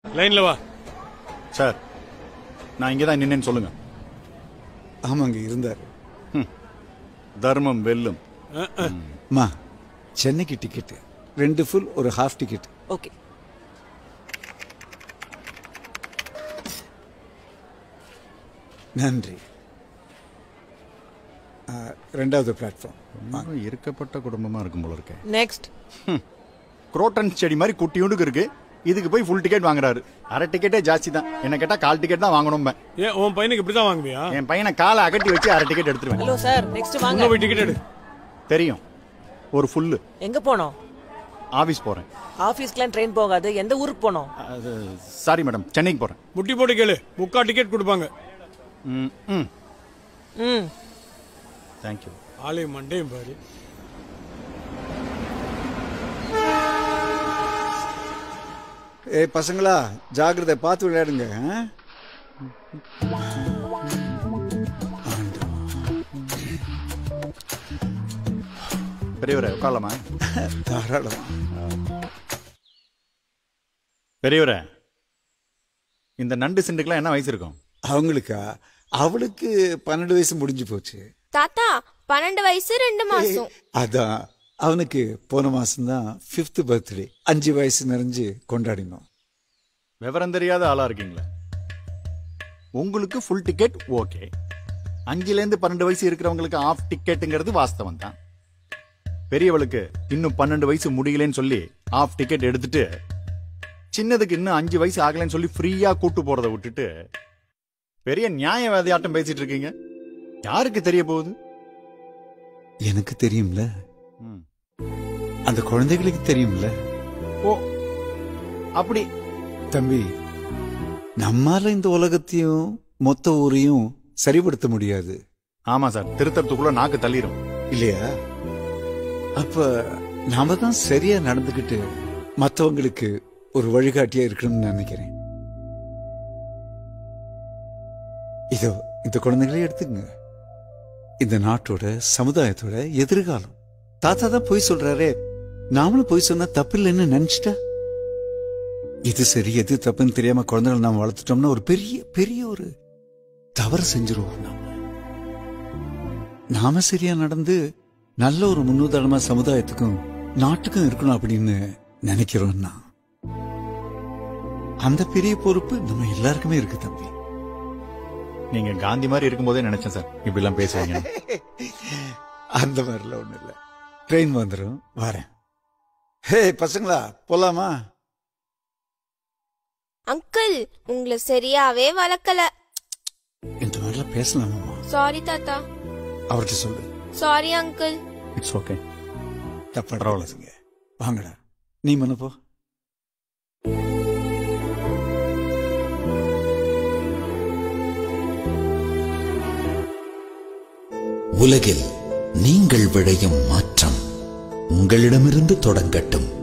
லைன்ல வா சார் நான் இங்கே தான் நின்னேன்னு சொல்லுங்க ஆமாங்க இருந்தார் தர்மம் வெல்லும் அஹ், அஹ். அம்மா சென்னைக்கு டிக்கெட்டு ரெண்டு ஃபுல் ஒரு ஹாஃப் டிக்கெட் ஓகே நன்றி ஆ, ரெண்டாவது பிளாட்ஃபார்ம் ரொம்ப இருக்கப்பட்ட குடும்பமா இருக்கும் போல இருக்கேன் நெக்ஸ்ட் குரோட்டன் செடி மாதிரி குட்டியுண்டுக்கு இருக்கு இதுக்கு போய் ஃபுல் டிக்கெட் வாங்குறாரு அரை டிக்கெட்டே ஜாஸ்தி தான் என்ன கேட்டா கால் டிக்கெட் தான் வாங்கணும் ஏன் உன் பையனுக்கு இப்படிதான் வாங்குவியா என் பையனை காலை அகட்டி வச்சு அரை டிக்கெட் எடுத்துருவேன் ஹலோ சார் நெக்ஸ்ட் உங்க வாங்க போய் டிக்கெட் எடு தெரியும் ஒரு ஃபுல்லு எங்க போனோம் ஆபீஸ் போறேன் ஆபீஸ்க்குலாம் ட்ரெயின் போகாது எந்த ஊருக்கு போனோம் அது சாரி மேடம் சென்னைக்கு போறேன் முட்டி போட்டு கேளு முக்கா டிக்கெட் கொடுப்பாங்க ம் ம் ம் தேங்க்யூ ஆலய மண்டையும் பாரு ஏய் பசங்களா ஜாக்கிரதை பார்த்து விளையாடுங்க ஆ? பெரியவரே உட்காரலாமா தாராளமா பெரியவரே இந்த நண்டு சிண்டுக்கெல்லாம் என்ன வயசு இருக்கும் அவங்களுக்கா அவளுக்கு பன்னெண்டு வயசு முடிஞ்சு போச்சு தாத்தா பன்னெண்டு வயசு ரெண்டு மாசம் அதான் அவனுக்கு போன மாசம்தான் ஃபிஃப்த் பர்த்டே அஞ்சு வயசு நிறைஞ்சு கொண்டாடினோம் விவரம் தெரியாத ஆளா இருக்கீங்களே உங்களுக்கு ஃபுல் டிக்கெட் ஓகே அஞ்சுலேருந்து பன்னெண்டு வயசு இருக்கிறவங்களுக்கு ஆஃப் டிக்கெட்டுங்கிறது வாஸ்தவம் தான் பெரியவளுக்கு இன்னும் பன்னெண்டு வயசு முடியலன்னு சொல்லி ஆஃப் டிக்கெட் எடுத்துட்டு சின்னதுக்கு இன்னும் அஞ்சு வயசு ஆகலைன்னு சொல்லி ஃப்ரீயா கூட்டு போறதை விட்டுட்டு பெரிய நியாயவாதியாட்டம் பேசிட்டு இருக்கீங்க யாருக்கு தெரிய போகுது எனக்கு தெரியும்ல ம். அந்த குழந்தைகளுக்கு தெரியும்ல ஓ அப்படி தம்பி நம்மால இந்த உலகத்தையும் மொத்த ஊரையும் சரிப்படுத்த முடியாது ஆமா சார் திருத்தறதுக்குள்ள நாக்கு தள்ளிரும் இல்லையா அப்ப நாம தான் சரியா நடந்துகிட்டு மத்தவங்களுக்கு ஒரு வழிகாட்டியா இருக்கணும்னு நினைக்கிறேன் இதோ இந்த குழந்தைகளே எடுத்துக்கங்க இந்த நாட்டோட சமுதாயத்தோட எதிர்காலம் தாத்தா தான் போய் சொல்றாரே நாமளும் போய் சொன்னா தப்பில்லைன்னு நினைச்சிட்டா எது சரி எது தப்புன்னு தெரியாம குழந்தைகளை நாம வளர்த்துட்டோம்னா ஒரு பெரிய பெரிய ஒரு தவறு செஞ்சிருவோம் நாம நாம சரியா நடந்து நல்ல ஒரு முன்னுதாரணமா சமுதாயத்துக்கும் நாட்டுக்கும் இருக்கணும் அப்படின்னு நினைக்கிறோம்னா அந்த பெரிய பொறுப்பு நம்ம எல்லாருக்குமே இருக்கு தம்பி நீங்க காந்தி மாதிரி இருக்கும்போதே நினைச்சேன் சார் இப்படி எல்லாம் பேசுவீங்க அந்த மாதிரிலாம் ஒண்ணும் இல்ல ட்ரெயின் வந்துடும் வரேன் ஹே பசங்களா போலாமா அங்கிள் உங்களை சரியாவே வளர்க்கல இந்த மாதிரிலாம் பேசலாமாமா சாரி தாத்தா அவர்கிட்ட சொல்லு சாரி அங்கிள் இட்ஸ் ஓகே தப்பா பரவாயில்லைங்க வாங்கடா நீ மன போ உலகில் நீங்கள் விளையும் மாற்றம் உங்களிடமிருந்து தொடங்கட்டும்